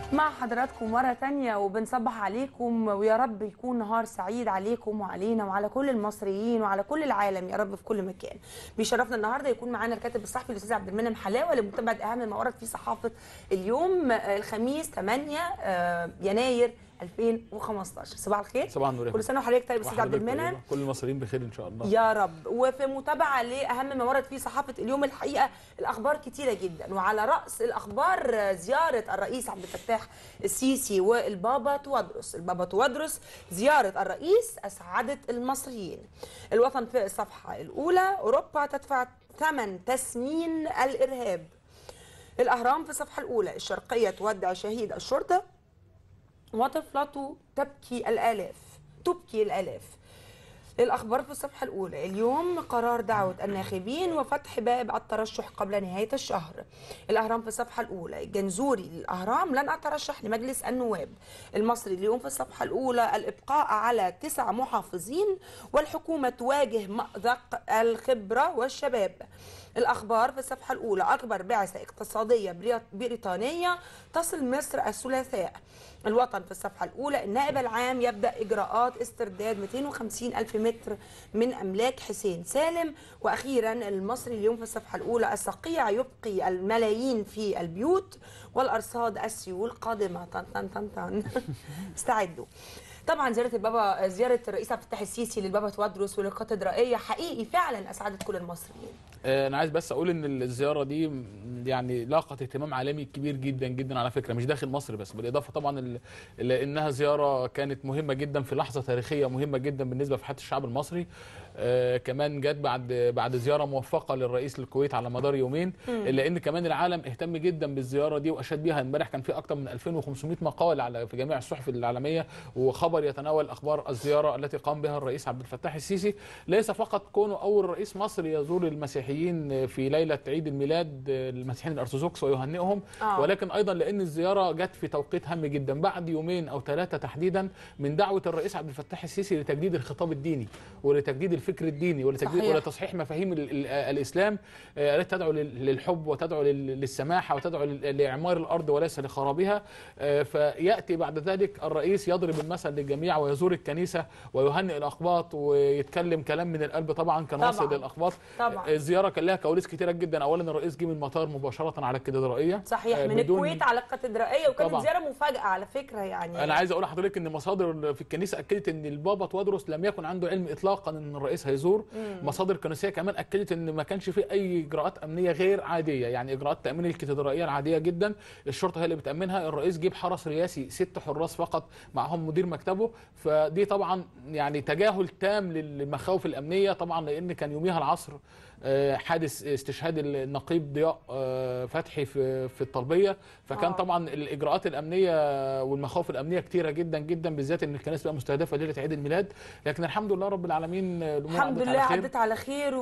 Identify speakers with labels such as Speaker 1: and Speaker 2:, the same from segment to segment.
Speaker 1: مع حضراتكم مرة تانية وبنصبح عليكم ويا رب يكون نهار سعيد عليكم وعلينا وعلى كل المصريين وعلى كل العالم يا رب في كل مكان بيشرفنا النهاردة يكون معانا الكاتب الصحفي الأستاذ عبد المنعم حلاوة لمتابعة أهم ما ورد في صحافة اليوم آه، الخميس 8 آه، يناير 2015 صباح الخير
Speaker 2: صباح النور يا
Speaker 1: كل سنة وحضرتك طيب أستاذ عبد
Speaker 2: وحضرتك
Speaker 1: المنعم
Speaker 2: طيبة. كل المصريين بخير ان شاء الله
Speaker 1: يا رب وفي متابعة لأهم ما ورد في صحافة اليوم الحقيقة الأخبار كتيرة جدا وعلى رأس الأخبار زيارة الرئيس عبد الفتاح السيسي والبابا توادرس البابا توادرس زيارة الرئيس أسعدت المصريين الوطن في الصفحة الأولى أوروبا تدفع ثمن تسمين الإرهاب الأهرام في الصفحة الأولى الشرقية تودع شهيد الشرطة وطفلته تبكي الآلاف تبكي الآلاف الأخبار في الصفحة الأولى اليوم قرار دعوة الناخبين وفتح باب الترشح قبل نهاية الشهر الأهرام في الصفحة الأولى الجنزوري للأهرام لن أترشح لمجلس النواب المصري اليوم في الصفحة الأولى الإبقاء على تسع محافظين والحكومة تواجه مأزق الخبرة والشباب الأخبار في الصفحة الأولى أكبر بعثة اقتصادية بريط- بريطانية تصل مصر الثلاثاء الوطن في الصفحة الأولى النائب العام يبدأ إجراءات استرداد 250 ألف متر من أملاك حسين سالم وأخيرا المصري اليوم في الصفحة الأولى الصقيع يبقي الملايين في البيوت والأرصاد السيول قادمة طن طن طن طن استعدوا طبعا زياره البابا زياره الرئيس عبد الفتاح السيسي للبابا توادرس والكاتدرائيه حقيقي فعلا اسعدت كل المصريين
Speaker 2: آه، انا عايز بس اقول ان الزياره دي م- يعني لاقت اهتمام عالمي كبير جدا جدا على فكره مش داخل مصر بس بالاضافه طبعا ال- لانها زياره كانت مهمه جدا في لحظه تاريخيه مهمه جدا بالنسبه في حياه الشعب المصري آه، كمان جت بعد بعد زياره موفقه للرئيس للكويت على مدار يومين الا ان كمان العالم اهتم جدا بالزياره دي واشاد بيها امبارح كان في اكثر من 2500 مقال على في جميع الصحف العالميه وخبر يتناول اخبار الزياره التي قام بها الرئيس عبد الفتاح السيسي ليس فقط كونه اول رئيس مصري يزور المسيحيين في ليله عيد الميلاد المسيحيين الارثوذكس ويهنئهم
Speaker 1: آه.
Speaker 2: ولكن ايضا لان الزياره جت في توقيت هام جدا بعد يومين او ثلاثه تحديدا من دعوه الرئيس عبد الفتاح السيسي لتجديد الخطاب الديني ولتجديد الفكر الديني ولتجديد
Speaker 1: صحيح.
Speaker 2: ولتصحيح مفاهيم ال- ال- الاسلام آه، التي تدعو لل- للحب وتدعو لل- للسماحه وتدعو لل- لاعمار الارض وليس لخرابها آه، فياتي بعد ذلك الرئيس يضرب المثل للجميع ويزور الكنيسه ويهنئ الاقباط ويتكلم كلام من القلب طبعا كناصر
Speaker 1: طبعاً.
Speaker 2: للاقباط
Speaker 1: طبعاً.
Speaker 2: آه، الزياره كان لها كواليس كتيره جدا اولا الرئيس جه من المطار مباشره على الكاتدرائيه
Speaker 1: صحيح
Speaker 2: آه،
Speaker 1: من
Speaker 2: بدون-
Speaker 1: الكويت على الكاتدرائيه وكانت
Speaker 2: طبعاً.
Speaker 1: زياره مفاجاه على فكره يعني
Speaker 2: انا عايز اقول لحضرتك ان مصادر في الكنيسه اكدت ان البابا توادرس لم يكن عنده علم اطلاقا ان الرئيس هيزور مصادر كنسيه كمان اكدت ان ما كانش في اي اجراءات امنيه غير عاديه يعني اجراءات تامين الكاتدرائيه العاديه جدا الشرطه هي اللي بتامنها الرئيس جيب حرس رئاسي ست حراس فقط معهم مدير مكتبه فدي طبعا يعني تجاهل تام للمخاوف الامنيه طبعا لان كان يوميها العصر آه، حادث استشهاد النقيب ضياء آه، فتحي في في الطلبيه فكان
Speaker 1: آه.
Speaker 2: طبعا الاجراءات الامنيه والمخاوف الامنيه كتيره جدا جدا بالذات ان الكنائس بقى مستهدفه ليله عيد الميلاد لكن الحمد لله رب العالمين آه، الامور
Speaker 1: الحمد
Speaker 2: عدت
Speaker 1: لله
Speaker 2: على خير.
Speaker 1: عدت على خير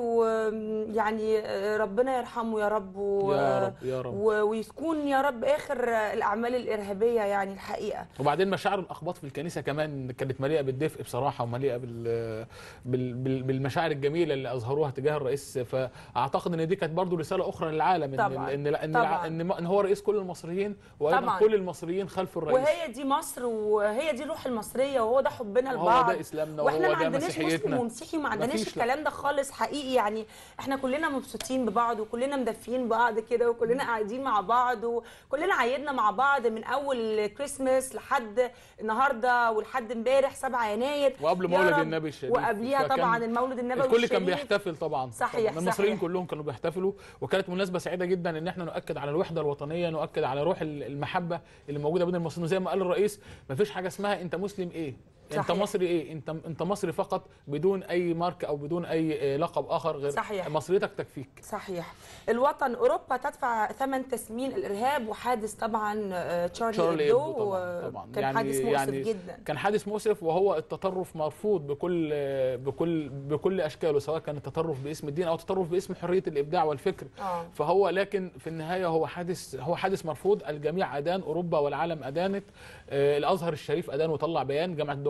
Speaker 1: ويعني ربنا يرحمه يا رب و...
Speaker 2: يا رب يا رب
Speaker 1: و... ويكون يا رب اخر الاعمال الارهابيه يعني الحقيقه
Speaker 2: وبعدين مشاعر الاخباط في الكنيسه كمان كانت مليئه بالدفء بصراحه ومليئه بال... بال... بال... بالمشاعر الجميله اللي اظهروها تجاه الرئيس فاعتقد ان دي كانت برضو رساله اخرى للعالم
Speaker 1: طبعاً.
Speaker 2: ان ان ان,
Speaker 1: طبعاً.
Speaker 2: إن, ان هو رئيس كل المصريين وايضا
Speaker 1: طبعاً.
Speaker 2: كل المصريين خلف الرئيس
Speaker 1: وهي دي مصر وهي دي الروح المصريه وهو ده حبنا
Speaker 2: وهو
Speaker 1: لبعض
Speaker 2: ده اسلامنا
Speaker 1: واحنا
Speaker 2: وهو
Speaker 1: ما
Speaker 2: ده
Speaker 1: عندناش مسلم
Speaker 2: مسيحيتنا
Speaker 1: ومسيحي وما عندناش
Speaker 2: مفيش لا.
Speaker 1: الكلام ده خالص حقيقي يعني احنا كلنا مبسوطين ببعض وكلنا مدفيين بعض كده وكلنا قاعدين مع بعض وكلنا عيدنا مع بعض من اول كريسماس لحد النهارده ولحد امبارح 7 يناير
Speaker 2: وقبل
Speaker 1: يا
Speaker 2: مولد
Speaker 1: رب.
Speaker 2: النبي الشريف
Speaker 1: وقبليها
Speaker 2: فكان
Speaker 1: طبعا المولد النبوي
Speaker 2: الكل كان
Speaker 1: الشريف.
Speaker 2: بيحتفل طبعا
Speaker 1: صحيح،
Speaker 2: طبعاً. المصريين
Speaker 1: صحيح.
Speaker 2: كلهم كانوا بيحتفلوا وكانت مناسبه سعيده جدا ان احنا نؤكد على الوحده الوطنيه نؤكد على روح المحبه اللي موجوده بين المصريين زي ما قال الرئيس ما فيش حاجه اسمها انت مسلم ايه انت
Speaker 1: صحيح.
Speaker 2: مصري ايه انت انت مصري فقط بدون اي ماركه او بدون اي آه، لقب اخر غير
Speaker 1: صحيح.
Speaker 2: مصريتك تكفيك
Speaker 1: صحيح الوطن اوروبا تدفع ثمن تسمين الارهاب وحادث طبعا آه، تشارلي,
Speaker 2: تشارلي
Speaker 1: إبدو
Speaker 2: إبدو طبعاً، طبعاً.
Speaker 1: كان
Speaker 2: يعني-
Speaker 1: حادث مؤسف
Speaker 2: يعني
Speaker 1: جدا
Speaker 2: كان حادث مؤسف وهو التطرف مرفوض بكل بكل بكل اشكاله سواء كان التطرف باسم الدين او التطرف باسم حريه الابداع والفكر
Speaker 1: اه
Speaker 2: فهو لكن في النهايه هو حادث هو حادث مرفوض الجميع ادان اوروبا والعالم ادانت آه، الازهر الشريف ادان وطلع بيان جامعه الدول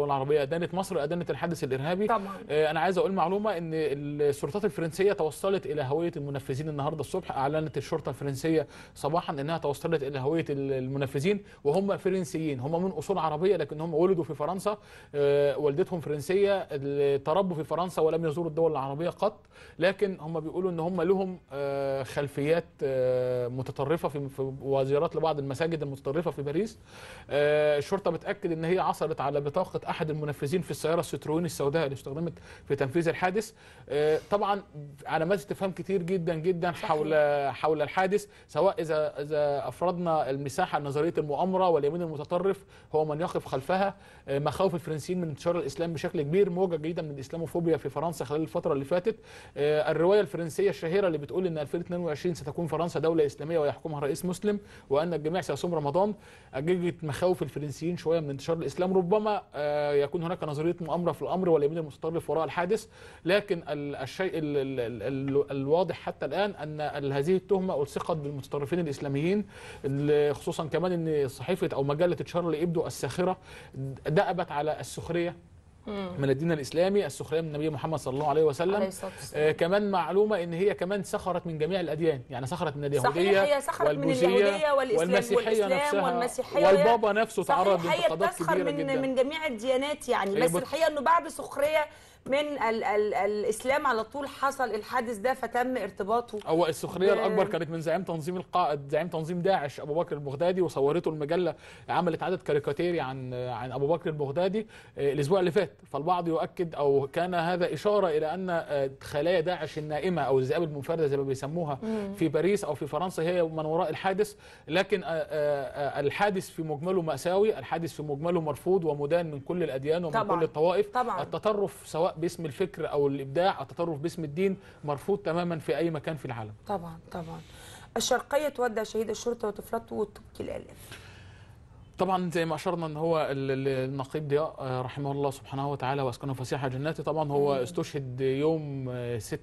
Speaker 2: العربيه ادانت مصر ادانت الحادث الارهابي
Speaker 1: طبعا
Speaker 2: آه، انا عايز اقول معلومه ان السلطات الفرنسيه توصلت الى هويه المنفذين النهارده الصبح اعلنت الشرطه الفرنسيه صباحا انها توصلت الى هويه المنفذين وهم فرنسيين هم من اصول عربيه لكن هم ولدوا في فرنسا آه، والدتهم فرنسيه اللي تربوا في فرنسا ولم يزوروا الدول العربيه قط لكن هم بيقولوا ان هم لهم آه، خلفيات آه، متطرفه في في- وزيارات لبعض المساجد المتطرفه في باريس آه، الشرطه بتاكد ان هي عثرت على بطاقه احد المنفذين في السياره الستروين السوداء اللي استخدمت في تنفيذ الحادث آه، طبعا علامات استفهام كتير جدا جدا حول حول الحادث سواء اذا اذا افرضنا المساحه نظريه المؤامره واليمين المتطرف هو من يقف خلفها آه، مخاوف الفرنسيين من انتشار الاسلام بشكل كبير موجه جديده من الاسلاموفوبيا في فرنسا خلال الفتره اللي فاتت آه، الروايه الفرنسيه الشهيره اللي بتقول ان 2022 ستكون فرنسا دوله اسلاميه ويحكمها رئيس مسلم وان الجميع سيصوم رمضان اججت مخاوف الفرنسيين شويه من انتشار الاسلام ربما آه، يكون هناك نظريه مؤامره في الامر واليمين المتطرف وراء الحادث لكن ال- الشيء ال ال ال ال الواضح حتى الان ان ال- هذه التهمه الصقت بالمتطرفين الاسلاميين ال- خصوصا كمان ان صحيفه او مجله تشارلي ابدو الساخره دأبت على السخريه من الدين الاسلامي السخريه من النبي محمد صلى الله عليه وسلم
Speaker 1: عليه الصلاة والسلام.
Speaker 2: آه كمان معلومه ان هي كمان سخرت من جميع الاديان يعني سخرت من
Speaker 1: صحيح
Speaker 2: اليهوديه
Speaker 1: هي سخرت من
Speaker 2: والبوذية
Speaker 1: اليهوديه والاسلام
Speaker 2: والمسيحيه
Speaker 1: والإسلام
Speaker 2: نفسها
Speaker 1: والمسيحيه
Speaker 2: والبابا نفسه تعرض
Speaker 1: صحيح هي
Speaker 2: لانتقادات
Speaker 1: بتسخر
Speaker 2: كبيره
Speaker 1: من
Speaker 2: جدا
Speaker 1: من جميع الديانات يعني
Speaker 2: هي
Speaker 1: بس
Speaker 2: بت-
Speaker 1: الحقيقه انه بعد سخريه من ال ال الاسلام على طول حصل الحادث ده فتم ارتباطه
Speaker 2: هو السخريه
Speaker 1: ب-
Speaker 2: الاكبر كانت من زعيم تنظيم القائد زعيم تنظيم داعش ابو بكر البغدادي وصورته المجله عملت عدد كاريكاتيري عن عن ابو بكر البغدادي آه، الاسبوع اللي فات فالبعض يؤكد او كان هذا اشاره الى ان آه، خلايا داعش النائمه او الذئاب المنفرده زي ما بيسموها في باريس او في فرنسا هي من وراء الحادث لكن آه، آه، آه، الحادث في مجمله ماساوي الحادث في مجمله مرفوض ومدان من كل الاديان ومن
Speaker 1: طبعاً.
Speaker 2: كل الطوائف
Speaker 1: طبعاً.
Speaker 2: التطرف سواء باسم الفكر او الابداع التطرف باسم الدين مرفوض تماما في اي مكان في العالم
Speaker 1: طبعا طبعا الشرقيه تودع شهيد الشرطه وطفلته وتبكي الالاف
Speaker 2: طبعا زي ما اشرنا ان هو ال- ال- النقيب ضياء آه، رحمه الله سبحانه وتعالى واسكنه فسيح جناته طبعا هو استشهد يوم آه، 6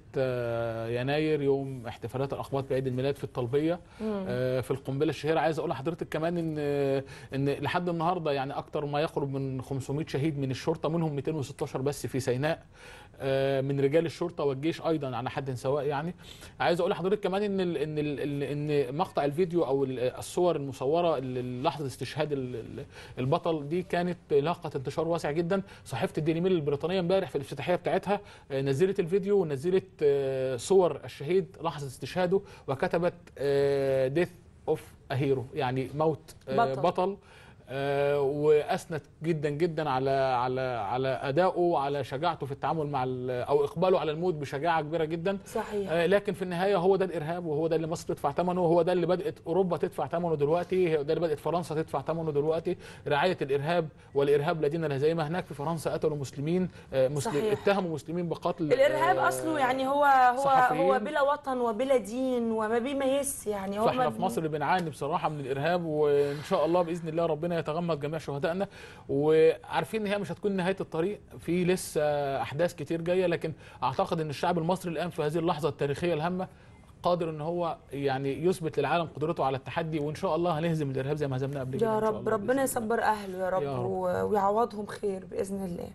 Speaker 2: يناير يوم احتفالات الاقباط بعيد الميلاد في الطلبيه آه، في القنبله الشهيره عايز اقول لحضرتك كمان ان آه، ان لحد النهارده يعني اكتر ما يقرب من 500 شهيد من الشرطه منهم 216 بس في سيناء آه، من رجال الشرطه والجيش ايضا على حد سواء يعني عايز اقول لحضرتك كمان ان ال ان ال ان مقطع الفيديو او ال- الصور المصوره ل- لحظه استشهاد ال- ال- البطل دي كانت لاقت انتشار واسع جدا صحيفه الديلي ميل البريطانيه امبارح في الافتتاحيه بتاعتها آه، نزلت الفيديو ونزلت آه، صور الشهيد لحظه استشهاده وكتبت ديث اوف هيرو يعني موت آه،
Speaker 1: بطل.
Speaker 2: بطل آه، واثنت جدا جدا على على على ادائه وعلى شجاعته في التعامل مع ال- او اقباله على الموت بشجاعه كبيره جدا
Speaker 1: صحيح
Speaker 2: آه، لكن في النهايه هو ده الارهاب وهو ده اللي مصر تدفع ثمنه وهو ده اللي بدات اوروبا تدفع ثمنه دلوقتي هو ده اللي بدات فرنسا تدفع ثمنه دلوقتي رعايه الارهاب والارهاب لدينا الهزيمه هناك في فرنسا قتلوا مسلمين آه، مسلم
Speaker 1: صحيح.
Speaker 2: اتهموا مسلمين بقتل
Speaker 1: الارهاب
Speaker 2: آه،
Speaker 1: اصله يعني هو هو
Speaker 2: صحفيين.
Speaker 1: هو بلا وطن وبلا دين وما بيميز يعني هو
Speaker 2: فاحنا
Speaker 1: ما
Speaker 2: في مصر بنعاني بصراحه من الارهاب وان شاء الله باذن الله ربنا يتغمد جميع شهدائنا وعارفين ان هي مش هتكون نهايه الطريق في لسه احداث كتير جايه لكن اعتقد ان الشعب المصري الان في هذه اللحظه التاريخيه الهامه قادر ان هو يعني يثبت للعالم قدرته على التحدي وان شاء الله هنهزم الارهاب زي ما هزمناه قبل كده
Speaker 1: يا
Speaker 2: إن شاء
Speaker 1: رب
Speaker 2: الله
Speaker 1: ربنا
Speaker 2: بإذن الله.
Speaker 1: يصبر اهله يا رب,
Speaker 2: يا رب.
Speaker 1: و- ويعوضهم خير باذن الله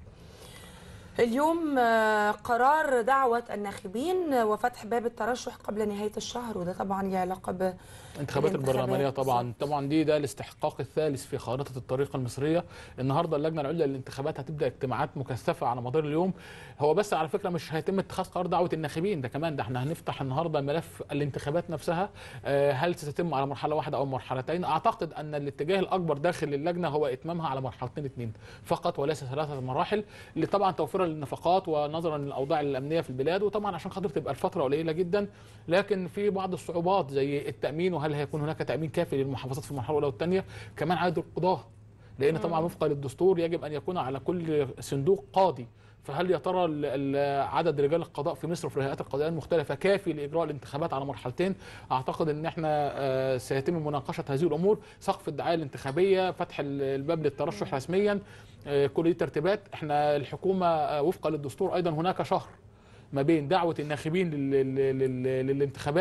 Speaker 1: اليوم آه، قرار دعوة الناخبين وفتح باب الترشح قبل نهاية الشهر وده طبعا له علاقة ب
Speaker 2: الانتخابات
Speaker 1: الانتخابات
Speaker 2: البرلمانيه طبعا
Speaker 1: بالظبط.
Speaker 2: طبعا دي ده الاستحقاق الثالث في خارطه الطريق المصريه النهارده اللجنه العليا للانتخابات هتبدا اجتماعات مكثفه على مدار اليوم هو بس على فكره مش هيتم اتخاذ قرار دعوه الناخبين ده كمان ده احنا هنفتح النهارده ملف الانتخابات نفسها آه، هل ستتم على مرحله واحده او مرحلتين اعتقد ان الاتجاه الاكبر داخل اللجنه هو اتمامها على مرحلتين اثنين فقط وليس ثلاثه مراحل اللي طبعا توفيرا للنفقات ونظرا للاوضاع الامنيه في البلاد وطبعا عشان خاطر تبقى الفتره قليله جدا لكن في بعض الصعوبات زي التامين وهل هيكون هناك تامين كافي للمحافظات في المرحله الاولى والثانيه كمان عدد القضاه لان طبعا وفقا للدستور يجب ان يكون على كل صندوق قاضي فهل يا ترى ال- ال- عدد رجال القضاء في مصر وفي الهيئات القضائيه المختلفه كافي لاجراء الانتخابات على مرحلتين؟ اعتقد ان احنا آه، سيتم مناقشه هذه الامور، سقف الدعايه الانتخابيه، فتح ال- الباب للترشح رسميا، آه، كل دي ترتيبات، احنا الحكومه آه، وفقا للدستور ايضا هناك شهر ما بين دعوه الناخبين لل- لل- لل- للانتخابات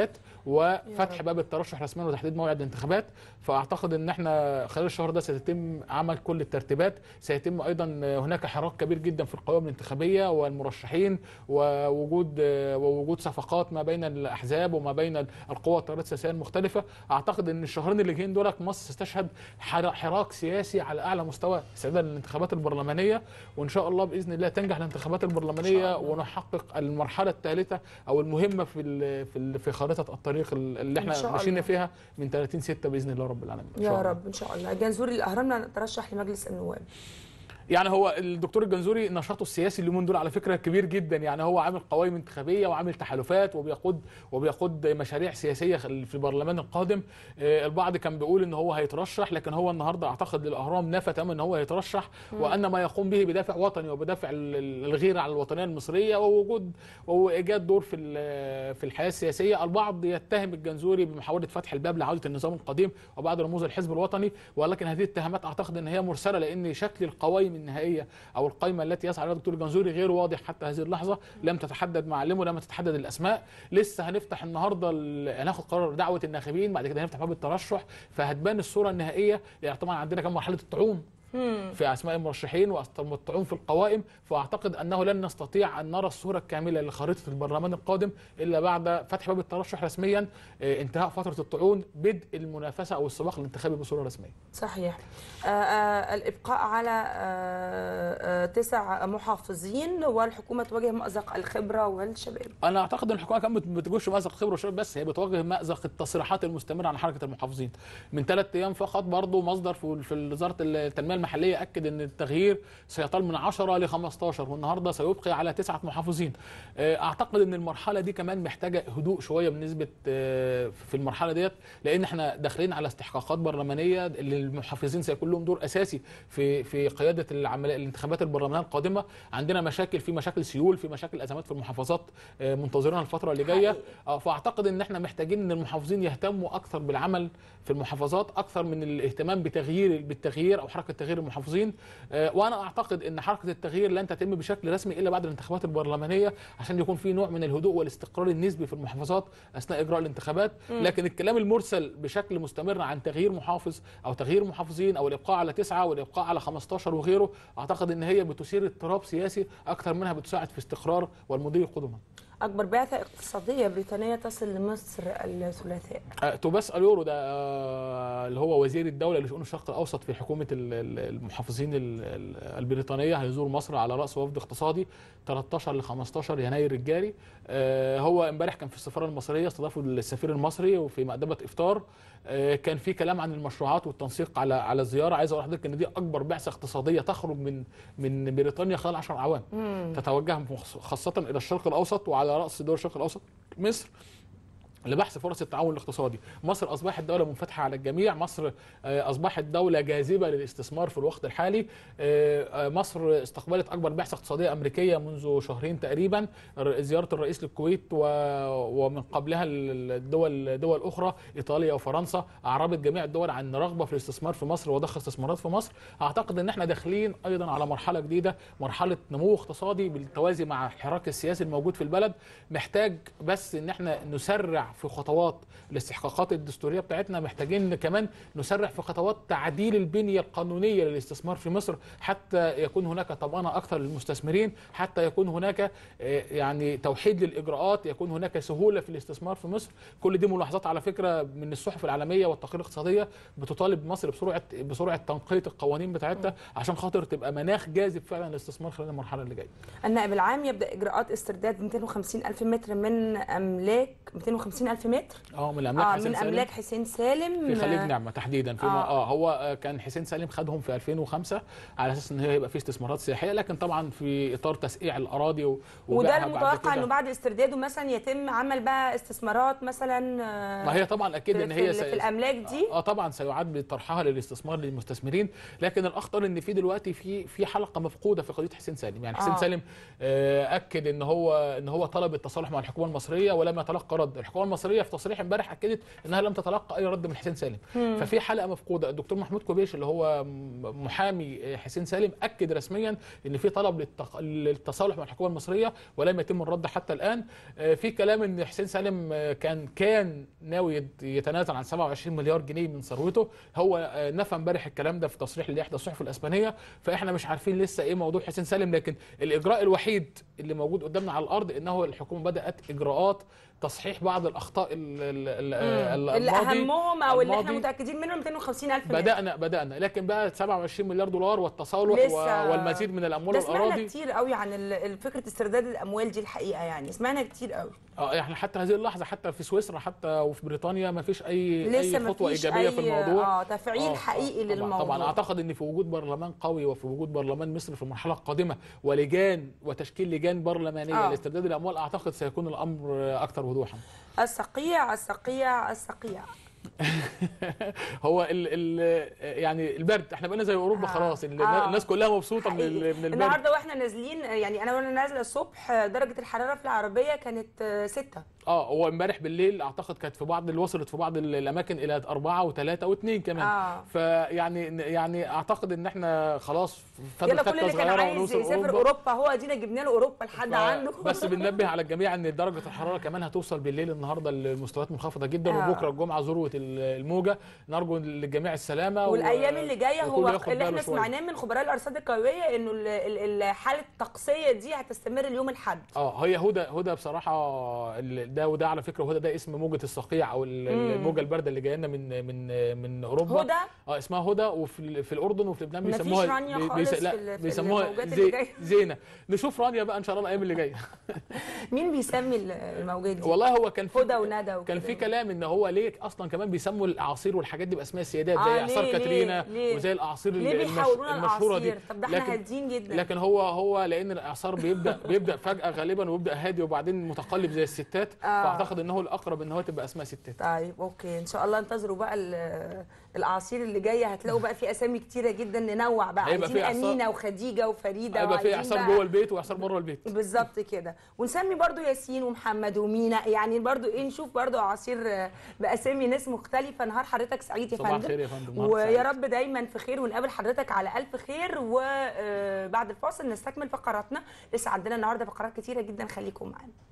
Speaker 2: وفتح
Speaker 1: رب.
Speaker 2: باب الترشح رسميا وتحديد موعد الانتخابات فاعتقد ان احنا خلال الشهر ده سيتم عمل كل الترتيبات سيتم ايضا هناك حراك كبير جدا في القوائم الانتخابيه والمرشحين ووجود ووجود صفقات ما بين الاحزاب وما بين القوى والتيارات السياسيه المختلفه اعتقد ان الشهرين اللي جايين دول مصر ستشهد حر- حراك سياسي على اعلى مستوى استعدادا للانتخابات البرلمانيه وان شاء الله باذن الله تنجح الانتخابات البرلمانيه ونحقق المرحله الثالثه او المهمه في ال في ال في خارطه الطريق اللي
Speaker 1: إن شاء
Speaker 2: احنا مشينا
Speaker 1: الله.
Speaker 2: فيها من 30 6 باذن الله رب العالمين إن شاء
Speaker 1: يا
Speaker 2: الله.
Speaker 1: رب ان شاء الله جنزوري الاهرام ترشح لمجلس النواب
Speaker 2: يعني هو الدكتور الجنزوري نشاطه السياسي اليومين دول على فكره كبير جدا يعني هو عامل قوائم انتخابيه وعامل تحالفات وبيقود وبيقود مشاريع سياسيه في البرلمان القادم آه، البعض كان بيقول ان هو هيترشح لكن هو النهارده اعتقد للاهرام نفى تماما ان هو هيترشح وان ما يقوم به بدافع وطني وبدافع ال- ال- الغيره على الوطنيه المصريه ووجود وايجاد دور في ال- في الحياه السياسيه البعض يتهم الجنزوري بمحاوله فتح الباب لعوده النظام القديم وبعض رموز الحزب الوطني ولكن هذه الاتهامات اعتقد ان هي مرسله لان شكل القوائم النهائيه او القائمه التي يسعى لها الدكتور الجنزوري غير واضح حتى هذه اللحظه لم تتحدد معالمه لم تتحدد الاسماء لسه هنفتح النهارده ال- هناخد قرار دعوه الناخبين بعد كده هنفتح باب الترشح فهتبان الصوره النهائيه يعني طبعا عندنا كمان مرحله الطعون في اسماء المرشحين والطعون في القوائم فاعتقد انه لن نستطيع ان نرى الصوره الكامله لخريطه البرلمان القادم الا بعد فتح باب الترشح رسميا آه، انتهاء فتره الطعون بدء المنافسه او السباق الانتخابي بصوره رسميه
Speaker 1: صحيح آه آه الابقاء على آه آه تسع محافظين والحكومه تواجه مازق الخبره والشباب
Speaker 2: انا اعتقد ان الحكومه كانت ما بتواجهش مازق خبره والشباب بس هي بتواجه مازق التصريحات المستمره عن حركه المحافظين من ثلاث ايام فقط برضه مصدر في في وزاره التنميه المحليه اكد ان التغيير سيطال من 10 ل 15 والنهارده سيبقي على تسعه محافظين آه، اعتقد ان المرحله دي كمان محتاجه هدوء شويه بالنسبه آه، في المرحله ديت لان احنا داخلين على استحقاقات برلمانيه اللي المحافظين سيكون لهم دور اساسي في في قياده العمليه الانتخابات البرلمانيه القادمه عندنا مشاكل في مشاكل سيول في مشاكل ازمات في المحافظات آه، منتظرينها الفتره اللي جايه
Speaker 1: حقيقي.
Speaker 2: اه فاعتقد ان احنا محتاجين ان المحافظين يهتموا اكثر بالعمل في المحافظات اكثر من الاهتمام بتغيير بالتغيير او حركه تغيير المحافظين آه، وانا اعتقد ان حركه التغيير لن تتم بشكل رسمي الا بعد الانتخابات البرلمانيه عشان يكون في نوع من الهدوء والاستقرار النسبي في المحافظات اثناء اجراء الانتخابات لكن الكلام المرسل بشكل مستمر عن تغيير محافظ او تغيير محافظين او الابقاء على تسعه والابقاء على 15 وغيره اعتقد ان هي بتثير اضطراب سياسي اكثر منها بتساعد في استقرار والمضي قدما
Speaker 1: اكبر بعثه اقتصاديه بريطانيه تصل لمصر الثلاثاء
Speaker 2: آه، توباس اليورو ده آه، اللي هو وزير الدوله لشؤون الشرق الاوسط في حكومه ال- ال- المحافظين ال- ال- البريطانيه هيزور مصر على راس وفد اقتصادي 13 ل 15 يناير الجاري آه، هو امبارح كان في السفاره المصريه استضافوا السفير المصري وفي مأدبه افطار آه، كان في كلام عن المشروعات والتنسيق على على الزياره عايز اقول لحضرتك ان دي اكبر بعثه اقتصاديه تخرج من من بريطانيا خلال 10 اعوام تتوجه مخص- خاصه الى الشرق الاوسط وعلى راس دول الشرق الاوسط مصر لبحث فرص التعاون الاقتصادي مصر اصبحت دوله منفتحه على الجميع مصر آه، اصبحت دوله جاذبه للاستثمار في الوقت الحالي آه، آه، مصر استقبلت اكبر بعثه اقتصاديه امريكيه منذ شهرين تقريبا ر- زياره الرئيس للكويت و... ومن قبلها الدول دول اخرى ايطاليا وفرنسا اعربت جميع الدول عن رغبه في الاستثمار في مصر وضخ استثمارات في مصر اعتقد ان احنا داخلين ايضا على مرحله جديده مرحله نمو اقتصادي بالتوازي مع الحراك السياسي الموجود في البلد محتاج بس ان احنا نسرع في خطوات الاستحقاقات الدستوريه بتاعتنا محتاجين كمان نسرع في خطوات تعديل البنيه القانونيه للاستثمار في مصر حتى يكون هناك طمانه اكثر للمستثمرين حتى يكون هناك آه، يعني توحيد للاجراءات يكون هناك سهوله في الاستثمار في مصر كل دي ملاحظات على فكره من الصحف العالميه والتقارير الاقتصاديه بتطالب مصر بسرعه بسرعه تنقيه القوانين بتاعتها عشان خاطر تبقى مناخ جاذب فعلا للاستثمار خلال المرحله اللي جايه
Speaker 1: النائب العام يبدا اجراءات استرداد 250 الف متر من املاك 250 الف متر
Speaker 2: اه من الاملاك
Speaker 1: اه
Speaker 2: حسين
Speaker 1: من
Speaker 2: سالم.
Speaker 1: املاك حسين سالم
Speaker 2: في خليج نعمه تحديدا في
Speaker 1: آه.
Speaker 2: اه, آه هو آه، كان حسين سالم خدهم في 2005 على اساس ان هي هيبقى في استثمارات سياحيه لكن طبعا في اطار تسقيع الاراضي و-
Speaker 1: وده
Speaker 2: وبيعها بعد
Speaker 1: المتوقع
Speaker 2: كده.
Speaker 1: انه بعد استرداده مثلا يتم عمل بقى استثمارات مثلا آه،
Speaker 2: ما هي طبعا اكيد
Speaker 1: في,
Speaker 2: ان
Speaker 1: في,
Speaker 2: هي
Speaker 1: ال-
Speaker 2: سي-
Speaker 1: في الاملاك دي
Speaker 2: اه طبعا سيعاد بطرحها للاستثمار للمستثمرين لكن الاخطر ان في دلوقتي في في حلقه مفقوده في قضيه حسين سالم يعني حسين
Speaker 1: آه.
Speaker 2: سالم آه، اكد ان هو ان هو طلب التصالح مع الحكومه المصريه ولم يتلقى رد الحكومه المصريه في تصريح امبارح اكدت انها لم تتلقى اي رد من حسين سالم ففي حلقه مفقوده الدكتور محمود كوبيش اللي هو م- محامي حسين سالم اكد رسميا ان في طلب للتق- للتصالح مع الحكومه المصريه ولم يتم الرد حتى الان آه، في كلام ان حسين سالم آه، كان كان ناوي يت- يتنازل عن 27 مليار جنيه من ثروته هو آه، نفى امبارح الكلام ده في تصريح لاحدى الصحف الاسبانيه فاحنا مش عارفين لسه ايه موضوع حسين سالم لكن الاجراء الوحيد اللي موجود قدامنا على الارض انه الحكومه بدات اجراءات تصحيح بعض الاخطاء ال- ال- ال- ال-
Speaker 1: اللي
Speaker 2: الماضي
Speaker 1: اهمهم او اللي احنا
Speaker 2: الماضي.
Speaker 1: متاكدين منهم 250 الف مليار.
Speaker 2: بدانا بدانا لكن بقى 27 مليار دولار والتصالح
Speaker 1: لسه.
Speaker 2: و- والمزيد من الاموال
Speaker 1: ده سمعنا
Speaker 2: والاراضي
Speaker 1: كتير قوي عن ال- ال- فكره استرداد الاموال دي الحقيقه يعني سمعنا كتير قوي
Speaker 2: اه احنا حتى هذه اللحظه حتى في سويسرا حتى وفي بريطانيا ما فيش اي
Speaker 1: لسه
Speaker 2: اي
Speaker 1: ما
Speaker 2: خطوه
Speaker 1: فيش
Speaker 2: ايجابيه
Speaker 1: أي
Speaker 2: في الموضوع
Speaker 1: اه تفعيل
Speaker 2: آه،
Speaker 1: حقيقي
Speaker 2: آه، طبعاً-
Speaker 1: للموضوع
Speaker 2: طبعا اعتقد ان في وجود برلمان قوي وفي وجود برلمان مصر في المرحله القادمه ولجان وتشكيل لجان برلمانيه
Speaker 1: آه.
Speaker 2: لاسترداد الاموال اعتقد سيكون الامر اكثر وضوحا
Speaker 1: الصقيع الصقيع الصقيع
Speaker 2: هو ال ال يعني البرد احنا بقينا زي اوروبا
Speaker 1: آه.
Speaker 2: خلاص ال-
Speaker 1: آه.
Speaker 2: الناس كلها مبسوطه من
Speaker 1: حقيقي.
Speaker 2: ال- من البرد
Speaker 1: النهارده واحنا نازلين يعني انا وانا نازله الصبح درجه الحراره في العربيه كانت آه، ستة
Speaker 2: اه هو امبارح بالليل اعتقد كانت في بعض اللي وصلت في بعض ال- الاماكن الى أربعة وثلاثة واثنين كمان
Speaker 1: آه.
Speaker 2: فيعني يعني اعتقد ان احنا خلاص فاضل
Speaker 1: يلا كل
Speaker 2: تكه
Speaker 1: اللي كان
Speaker 2: صغيره
Speaker 1: عايز
Speaker 2: ونوصل
Speaker 1: يسافر
Speaker 2: اوروبا
Speaker 1: اوروبا هو ادينا جبنا له اوروبا لحد
Speaker 2: ف-
Speaker 1: عنده
Speaker 2: بس بننبه على الجميع ان درجه الحراره كمان هتوصل بالليل النهارده لمستويات منخفضه جدا
Speaker 1: آه.
Speaker 2: وبكره الجمعه ذروه ال- الموجه نرجو للجميع السلامه و-
Speaker 1: والايام اللي جايه
Speaker 2: وكله
Speaker 1: هو
Speaker 2: ياخد
Speaker 1: اللي
Speaker 2: باله
Speaker 1: احنا
Speaker 2: شوية.
Speaker 1: سمعناه من خبراء الارصاد الجويه انه ال- ال- ال- حاله التقصيه دي هتستمر اليوم الاحد
Speaker 2: اه هي هدى هدى بصراحه ال- ده وده على فكره هدى ده اسم موجه الصقيع او ال- الموجه البارده اللي جايه لنا من من من اوروبا
Speaker 1: هدى
Speaker 2: اه اسمها هدى وفي ال- في الاردن وفي لبنان
Speaker 1: مفيش
Speaker 2: بيسموها
Speaker 1: رانيا
Speaker 2: بي-
Speaker 1: خالص
Speaker 2: لا
Speaker 1: في ال- في
Speaker 2: بيسموها
Speaker 1: الموجات اللي
Speaker 2: زي
Speaker 1: جاية.
Speaker 2: زينه نشوف رانيا بقى ان شاء الله الايام اللي جايه
Speaker 1: مين بيسمي ال- الموجات دي
Speaker 2: والله هو كان في
Speaker 1: هدى وندى وكده.
Speaker 2: كان في كلام ان هو ليه اصلا كمان بيسموا الاعاصير والحاجات دي باسماء السيدات
Speaker 1: آه،
Speaker 2: زي
Speaker 1: ليه-
Speaker 2: اعصار
Speaker 1: ليه-
Speaker 2: كاترينا
Speaker 1: ليه؟
Speaker 2: وزي الاعاصير
Speaker 1: ليه
Speaker 2: ال- المش-
Speaker 1: بيحولونا
Speaker 2: المشهوره دي
Speaker 1: الاعاصير طب ده احنا
Speaker 2: لكن
Speaker 1: هادين جدا
Speaker 2: لكن هو هو لان الاعصار بيبدا بيبدا فجاه غالبا ويبدا هادي وبعدين متقلب زي الستات
Speaker 1: آه.
Speaker 2: فاعتقد ان هو الاقرب ان هو تبقى اسماء ستات
Speaker 1: طيب اوكي ان شاء الله انتظروا بقى ال- الاعاصير اللي جايه هتلاقوا بقى في اسامي كتيره جدا ننوع بقى
Speaker 2: هيبقى في
Speaker 1: عايزين
Speaker 2: إعصار-
Speaker 1: امينه وخديجه وفريده
Speaker 2: هيبقى في
Speaker 1: وعايزين
Speaker 2: اعصار
Speaker 1: بقى-
Speaker 2: جوه البيت واعصار بره البيت
Speaker 1: بالظبط كده ونسمي برضو ياسين ومحمد ومينا يعني برضو ايه نشوف برضو اعاصير آه، باسامي ناس مختلفه نهار حضرتك سعيد يا
Speaker 2: صباح
Speaker 1: فندم
Speaker 2: الخير يا فندم نهار
Speaker 1: ويا
Speaker 2: سعيد.
Speaker 1: رب دايما في خير ونقابل حضرتك على الف خير وبعد الفاصل نستكمل فقراتنا لسه عندنا النهارده فقرات كتيره جدا خليكم معانا